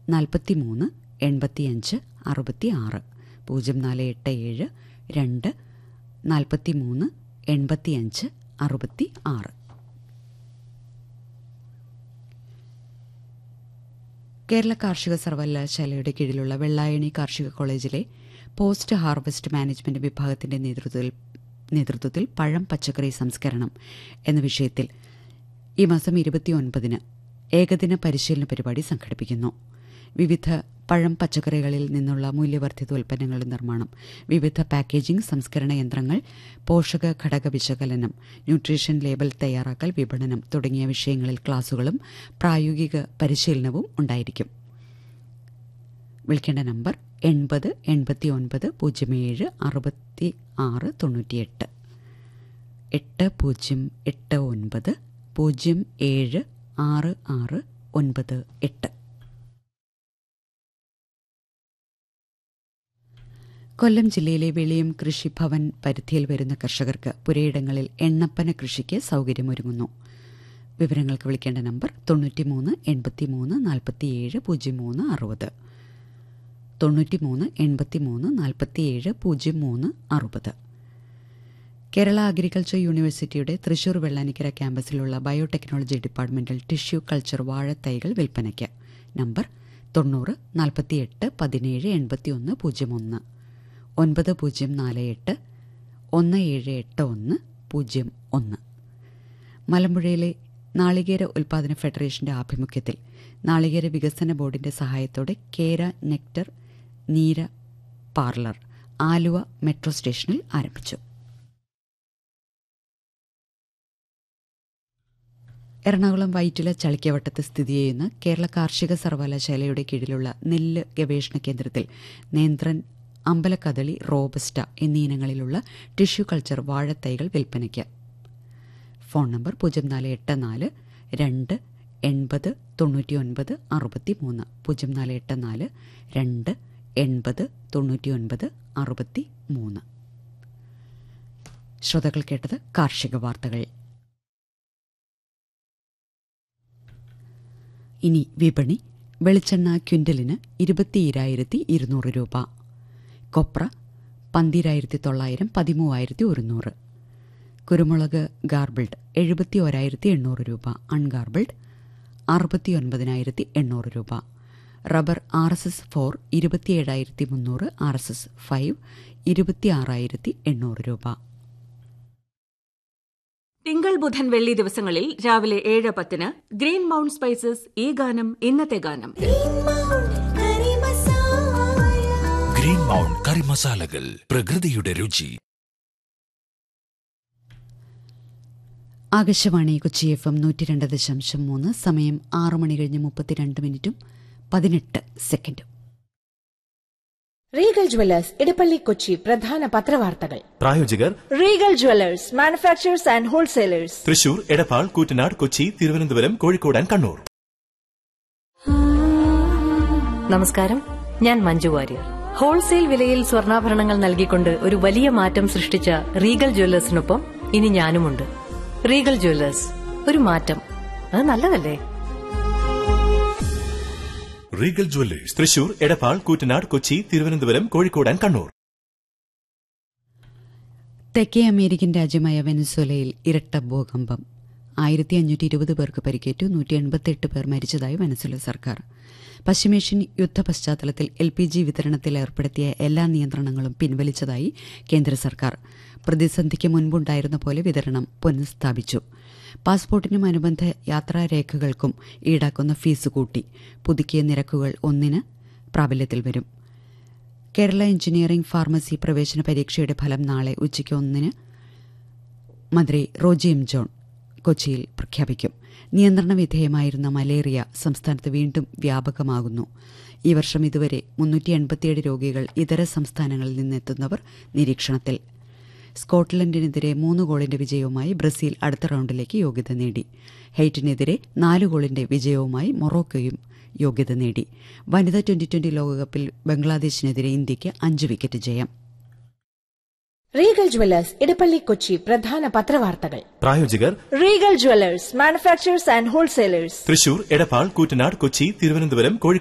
നാൽപ്പത്തി മൂന്ന് എൺപത്തിയഞ്ച് അറുപത്തി ആറ് പൂജ്യം നാല് എട്ട് ഏഴ് രണ്ട് നാൽപ്പത്തി മൂന്ന് എൺപത്തിയഞ്ച് അറുപത്തി ആറ് കേരള കാർഷിക സർവകലാശാലയുടെ കീഴിലുള്ള വെള്ളായണി കാർഷിക കോളേജിലെ പോസ്റ്റ് ഹാർവസ്റ്റ് മാനേജ്മെന്റ് വിഭാഗത്തിന്റെ നേതൃത്വത്തിൽ നേതൃത്വത്തിൽ പഴം പച്ചക്കറി സംസ്കരണം എന്ന വിഷയത്തിൽ ഈ മാസം ഇരുപത്തിയൊൻപതിന് ഏകദിന പരിശീലന പരിപാടി സംഘടിപ്പിക്കുന്നു വിവിധ പഴം പച്ചക്കറികളിൽ നിന്നുള്ള മൂല്യവർദ്ധിത ഉൽപ്പന്നങ്ങളുടെ നിർമ്മാണം വിവിധ പാക്കേജിംഗ് സംസ്കരണ യന്ത്രങ്ങൾ പോഷക ഘടക വിശകലനം ന്യൂട്രീഷൻ ലേബൽ തയ്യാറാക്കൽ വിപണനം തുടങ്ങിയ വിഷയങ്ങളിൽ ക്ലാസുകളും പ്രായോഗിക പരിശീലനവും ഉണ്ടായിരിക്കും വിളിക്കേണ്ട നമ്പർ എൺപത് എൺപത്തി ഒൻപത് പൂജ്യം ഏഴ് അറുപത്തി ആറ് തൊണ്ണൂറ്റിയെട്ട് എട്ട് പൂജ്യം എട്ട് ഒൻപത് പൂജ്യം ഏഴ് ആറ് ആറ് ഒൻപത് എട്ട് കൊല്ലം ജില്ലയിലെ വെളിയം കൃഷിഭവൻ പരിധിയിൽ വരുന്ന കർഷകർക്ക് പുരയിടങ്ങളിൽ എണ്ണപ്പന കൃഷിക്ക് സൗകര്യമൊരുങ്ങുന്നു വിവരങ്ങൾക്ക് വിളിക്കേണ്ട നമ്പർ തൊണ്ണൂറ്റിമൂന്ന് എൺപത്തിമൂന്ന് നാൽപ്പത്തിയേഴ് പൂജ്യം മൂന്ന് അറുപത് തൊണ്ണൂറ്റിമൂന്ന് എൺപത്തിമൂന്ന് നാൽപ്പത്തിയേഴ് പൂജ്യം മൂന്ന് അറുപത് കേരള അഗ്രികൾച്ചർ യൂണിവേഴ്സിറ്റിയുടെ തൃശൂർ വെള്ളാനിക്കര ക്യാമ്പസിലുള്ള ബയോടെക്നോളജി ഡിപ്പാർട്ട്മെന്റിൽ ടിഷ്യൂ കൾച്ചർ വാഴത്തൈകൾ വിൽപ്പനയ്ക്ക് നമ്പർ തൊണ്ണൂറ് നാൽപ്പത്തിയെട്ട് പതിനേഴ് എൺപത്തിയൊന്ന് പൂജ്യം ഒന്ന് ഒൻപത് പൂജ്യം നാല് എട്ട് ഒന്ന് ഏഴ് എട്ട് ഒന്ന് പൂജ്യം ഒന്ന് മലമ്പുഴയിലെ നാളികേര ഉൽപാദന ഫെഡറേഷന്റെ ആഭിമുഖ്യത്തിൽ നാളികേര വികസന ബോർഡിന്റെ സഹായത്തോടെ Kera nectar neera parlour Aluva metro സ്റ്റേഷനിൽ ആരംഭിച്ചു എറണാകുളം വൈറ്റില ചളിക്കവട്ടത്ത് സ്ഥിതി ചെയ്യുന്ന കേരള കാർഷിക സർവകലാശാലയുടെ കീഴിലുള്ള നെല്ല് ഗവേഷണ കേന്ദ്രത്തിൽ നേന്ത്രൻ അമ്പലക്കദളി റോബസ്റ്റ എന്നീ ഇനങ്ങളിലുള്ള ടിഷ്യൂ കൾച്ചർ വാഴത്തൈകൾ വിൽപ്പനയ്ക്ക് ഫോൺ നമ്പർ പൂജ്യം നാല് എട്ട് നാല് രണ്ട് എൺപത് തൊണ്ണൂറ്റിയൊൻപത് അറുപത്തി മൂന്ന് പൂജ്യം നാല് എട്ട് നാല് രണ്ട് എൺപത് തൊണ്ണൂറ്റിയൊൻപത് അറുപത്തി മൂന്ന് ശ്രോതാക്കൾ കേട്ടത് കാർഷിക വാർത്തകൾ ഇനി വിപണി വെളിച്ചെണ്ണ ക്വിൻ്റലിന് ഇരുപത്തിയിരായിരത്തി ഇരുന്നൂറ് രൂപ കൊപ്ര പന്തിരായിരത്തി തൊള്ളായിരം പതിമൂവായിരത്തി ഒരുന്നൂറ് കുരുമുളക് ഗാർബിൾഡ് എഴുപത്തി ഒരായിരത്തി എണ്ണൂറ് രൂപ അൺഗാർബിൾഡ് അറുപത്തി ഒൻപതിനായിരത്തി എണ്ണൂറ് രൂപ rubber R S S four ഇരുപത്തിയേഴായിരത്തി മുന്നൂറ് ആർ എസ് എസ് ഫൈവ് ഇരുപത്തി ആറായിരത്തി എണ്ണൂറ് രൂപ തിങ്കൾ ബുധൻ വെള്ളി ദിവസങ്ങളിൽ രാവിലെ ഏഴ് പത്തിന് ഗ്രീൻ മൗണ്ട് സ്പൈസസ് ഈ ഗാനം ഇന്നത്തെ ഗാനം ഗ്രീൻ മൗണ്ട് കറി മസാലകൾ പ്രകൃതിയുടെ രുചി ആകാശവാണി കൊച്ചി എഫ് എം നൂറ്റി രണ്ട് ദശാംശം മൂന്ന് സമയം ആറ് മണി കഴിഞ്ഞ് മുപ്പത്തിരണ്ട് മിനിറ്റും പതിനെട്ട് സെക്കൻഡും റീഗൽ ജ്വല്ലേഴ്സ് ഇടപ്പള്ളി കൊച്ചി പ്രധാന പത്രവാർത്തകൾ പ്രായോജകർ Regal jewellers manufacturers and wholesalers Thrissur Edappal Koottanad Kochi Thiruvananthapuram Kozhikode and Kannur നമസ്കാരം ഞാൻ മഞ്ജു വാര്യർ ഹോൾസെയിൽ വിലയിൽ സ്വർണ്ണാഭരണങ്ങൾ നൽകിക്കൊണ്ട് ഒരു വലിയ മാറ്റം സൃഷ്ടിച്ച റീഗൽ ജ്വല്ലേഴ്സിനൊപ്പം ഇനി ഞാനുമുണ്ട് റീഗൽ ജ്വല്ലേഴ്സ് ഒരു മാറ്റം അത് നല്ലതല്ലേ Regal jewellers Thrissur Edappal Koottanad Kochi Thiruvananthapuram Kozhikode and Kannur തെക്കേ അമേരിക്കൻ രാജ്യമായ വെനസ്വേലയിൽ ഇരട്ട ഭൂകമ്പം ആയിരത്തി അഞ്ഞൂറ്റി ഇരുപത് പേർക്ക് പരിക്കേറ്റു നൂറ്റി എൺപത്തെട്ട് പേർ മരിച്ചതായി വെനസ്വേല സർക്കാർ പശ്ചിമേഷ്യൻ യുദ്ധ പശ്ചാത്തലത്തിൽ എൽ പി ജി വിതരണത്തിൽ ഏർപ്പെടുത്തിയ എല്ലാ നിയന്ത്രണങ്ങളും പിൻവലിച്ചതായി കേന്ദ്ര സർക്കാർ പ്രതിസന്ധിക്ക് മുൻപുണ്ടായിരുന്ന പോലെ വിതരണം പുനഃസ്ഥാപിച്ചു പാസ്പോർട്ടിനും അനുബന്ധ യാത്രാരേഖകൾക്കും ഈടാക്കുന്ന ഫീസ് കൂട്ടി പുതുക്കിയ നിരക്കുകൾ ഒന്നിന് പ്രാബല്യത്തിൽ വരും കേരള എഞ്ചിനീയറിംഗ് ഫാർമസി പ്രവേശന പരീക്ഷയുടെ ഫലം നാളെ ഉച്ചയ്ക്ക് ഒന്നിന് മന്ത്രി റോജി എം ജോൺ കൊച്ചിയിൽ പ്രഖ്യാപിക്കും നിയന്ത്രണ വിധേയമായിരുന്ന മലേറിയ സംസ്ഥാനത്ത് വീണ്ടും വ്യാപകമാകുന്നു ഈ വർഷം ഇതുവരെ മുന്നൂറ്റി എൺപത്തിയേഴ് രോഗികൾ ഇതര സംസ്ഥാനങ്ങളിൽ നിന്നെത്തുന്നവർ നിരീക്ഷണത്തിൽ സ്കോട്ട്ലൻഡിനെതിരെ മൂന്ന് ഗോളിന്റെ വിജയവുമായി ബ്രസീൽ അടുത്ത റൗണ്ടിലേക്ക് യോഗ്യത നേടി ഹെയ്റ്റിനെതിരെ നാല് ഗോളിന്റെ വിജയവുമായി മൊറോക്കോയും യോഗ്യത നേടി വനിതാ ട്വന്റി ട്വന്റി ലോകകപ്പിൽ ബംഗ്ലാദേശിനെതിരെ ഇന്ത്യയ്ക്ക് അഞ്ച് വിക്കറ്റ് ജയം റീഗൽ ജ്വല്ലേഴ്സ് ഇടപ്പള്ളി കൊച്ചി പ്രധാന പത്രവാർത്തകൾ പ്രായോജകർ Regal jewellers manufacturers and wholesalers Thrissur Edappal Koottanad Kochi Thiruvananthapuram Kozhikode